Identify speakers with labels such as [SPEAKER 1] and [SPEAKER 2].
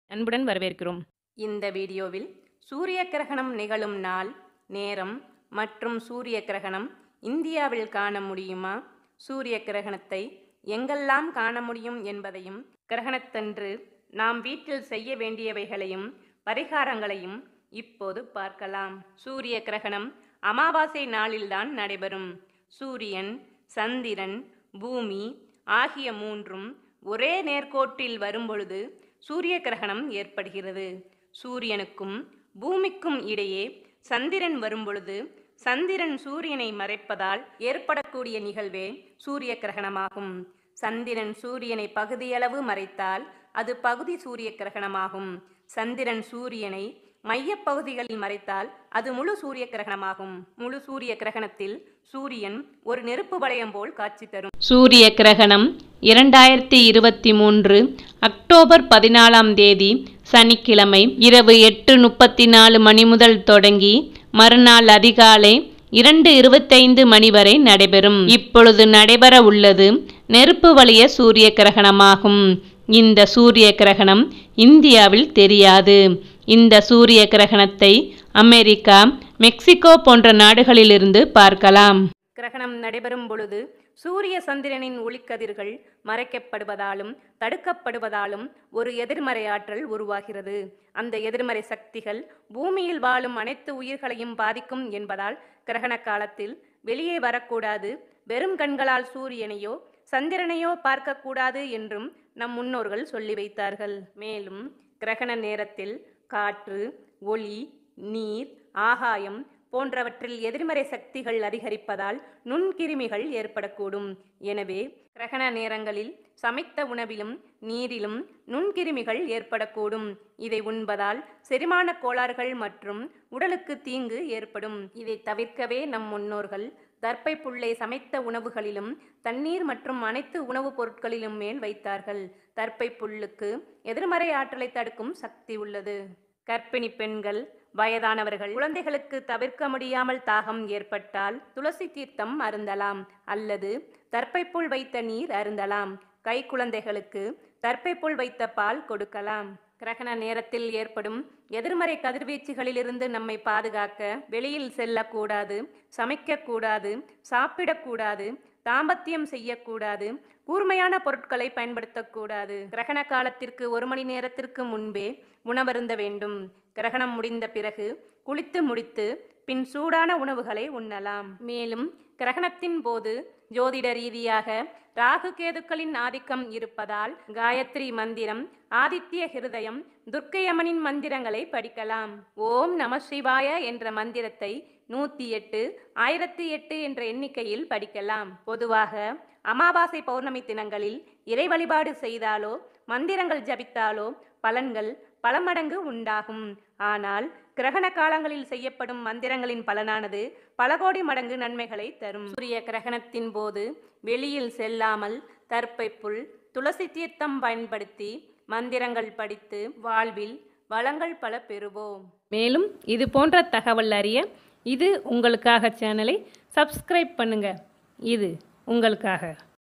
[SPEAKER 1] அன்புடன் வரவேற்கிறோம்
[SPEAKER 2] இந்த வீடியோவில் சூரிய கிரகணம் நிகழும் நாள் நேரம் மற்றும் சூரிய கிரகணம் இந்தியாவில் காண முடியுமா சூரிய கிரகணத்தை எங்கெல்லாம் காண முடியும் என்பதையும் கிரகணத்தன்று நாம் வீட்டில் செய்ய வேண்டியவைகளையும் பரிகாரங்களையும் இப்போது பார்க்கலாம் சூரிய கிரகணம் அமாவாசை நாளில்தான் நடைபெறும் சூரியன் சந்திரன் பூமி ஆகிய மூன்றும் ஒரே நேர்கோட்டில் வரும்பொழுது சூரிய கிரகணம் ஏற்படுகிறது சூரியனுக்கும் பூமிக்கும் இடையே சந்திரன் வரும்பொழுது சந்திரன் சூரியனை மறைப்பதால் ஏற்படக்கூடிய நிகழ்வே சூரிய கிரகணமாகும் சந்திரன் சூரியனை பகுதியளவு மறைத்தால் அது பகுதி சூரிய கிரகணமாகும் சந்திரன் சூரியனை மையப்பகுதிகளில் மறைத்தால் அது முழு சூரிய கிரகணமாகும் முழு சூரிய கிரகணத்தில் சூரியன் ஒரு நெருப்பு வளையம் போல் காட்சி தரும்
[SPEAKER 1] சூரிய கிரகணம் இரண்டாயிரத்தி இருபத்தி மூன்று அக்டோபர் பதினாலாம் தேதி சனிக்கிழமை இரவு எட்டு முப்பத்தி நாலு மணி முதல் தொடங்கி மறுநாள் அதிகாலை இரண்டு இருபத்தைந்து மணி வரை நடைபெறும் இப்பொழுது நடைபெற உள்ளது நெருப்பு வளைய சூரிய கிரகணமாகும் இந்த சூரிய கிரகணம் இந்தியாவில் தெரியாது இந்த சூரிய கிரகணத்தை அமெரிக்கா மெக்சிகோ போன்ற நாடுகளிலிருந்து பார்க்கலாம்
[SPEAKER 2] கிரகணம் நடைபெறும் பொழுது சூரிய சந்திரனின் ஒளிக்கதிர்கள் மறைக்கப்படுவதாலும் தடுக்கப்படுவதாலும் ஒரு எதிர்மறை ஆற்றல் உருவாகிறது அந்த எதிர்மறை சக்திகள் பூமியில் வாழும் அனைத்து உயிர்களையும் பாதிக்கும் என்பதால் கிரகண காலத்தில் வெளியே வரக்கூடாது வெறும் கண்களால் சூரியனையோ சந்திரனையோ பார்க்கக்கூடாது என்றும் நம் முன்னோர்கள் சொல்லி வைத்தார்கள் மேலும் கிரகண நேரத்தில் காற்று ஒளி நீர் ஆகாயம் போன்றவற்றில் எதிர்மறை சக்திகள் அதிகரிப்பதால் நுண்கிருமிகள் ஏற்படக்கூடும் எனவே கிரகண நேரங்களில் சமைத்த உணவிலும் நீரிலும் நுண்கிருமிகள் ஏற்படக்கூடும் இதை உண்பதால் செரிமான கோளாறுகள் மற்றும் உடலுக்கு தீங்கு ஏற்படும் இதை தவிர்க்கவே நம் முன்னோர்கள் தர்ப்பை புல்லை சமைத்த உணவுகளிலும் தண்ணீர் மற்றும் அனைத்து உணவுப் பொருட்களிலும் மேல் வைத்தார்கள் தர்ப்பை புல்லுக்கு எதிர்மறை ஆற்றலை தடுக்கும் சக்தி உள்ளது கர்ப்பிணி பெண்கள் வயதானவர்கள் குழந்தைகளுக்கு தவிர்க்க முடியாமல் தாகம் ஏற்பட்டால் துளசி தீர்த்தம் அருந்தலாம் அல்லது தர்ப்பைப்புல் வைத்த நீர் அருந்தலாம் கை குழந்தைகளுக்கு தர்ப்பைப்புல் வைத்த பால் கொடுக்கலாம் கிரகண நேரத்தில் ஏற்படும் எதிர்மறை கதிர்வீச்சுகளிலிருந்து நம்மை பாதுகாக்க வெளியில் செல்லக்கூடாது சமைக்கக்கூடாது சாப்பிடக்கூடாது தாம்பத்தியம் செய்யக்கூடாது கூர்மையான பொருட்களை பயன்படுத்தக்கூடாது கிரகண காலத்திற்கு ஒரு மணி நேரத்திற்கு முன்பே உணவருந்த வேண்டும் கிரகணம் முடிந்த பிறகு குளித்து முடித்து பின் சூடான உணவுகளை உண்ணலாம் மேலும் கிரகணத்தின் போது ஜோதிட ரீதியாக ராகு கேதுக்களின் ஆதிக்கம் இருப்பதால் காயத்ரி மந்திரம் ஆதித்ய ஹிருதயம் துர்க்கையம்மனின் மந்திரங்களை படிக்கலாம் ஓம் நம சிவாய என்ற மந்திரத்தை நூற்றி எட்டு ஆயிரத்தி எட்டு என்ற எண்ணிக்கையில் படிக்கலாம் பொதுவாக அமாவாசை பௌர்ணமி தினங்களில் இறை வழிபாடு செய்தாலோ மந்திரங்கள் ஜபித்தாலோ பலன்கள் பல மடங்கு உண்டாகும் ஆனால் கிரகண காலங்களில் செய்யப்படும் மந்திரங்களின் பலனானது பல கோடி மடங்கு நன்மைகளை தரும் சூரிய கிரகணத்தின் போது வெளியில் செல்லாமல் தர்ப்பை புல் துளசி தீர்த்தம் பயன்படுத்தி மந்திரங்கள் படித்து வாழ்வில் வளங்கள் பல பெறுவோம்
[SPEAKER 1] மேலும் இது போன்ற தகவல் அறிய இது உங்களுக்காக சேனலை சப்ஸ்கிரைப் பண்ணுங்க இது உங்களுக்காக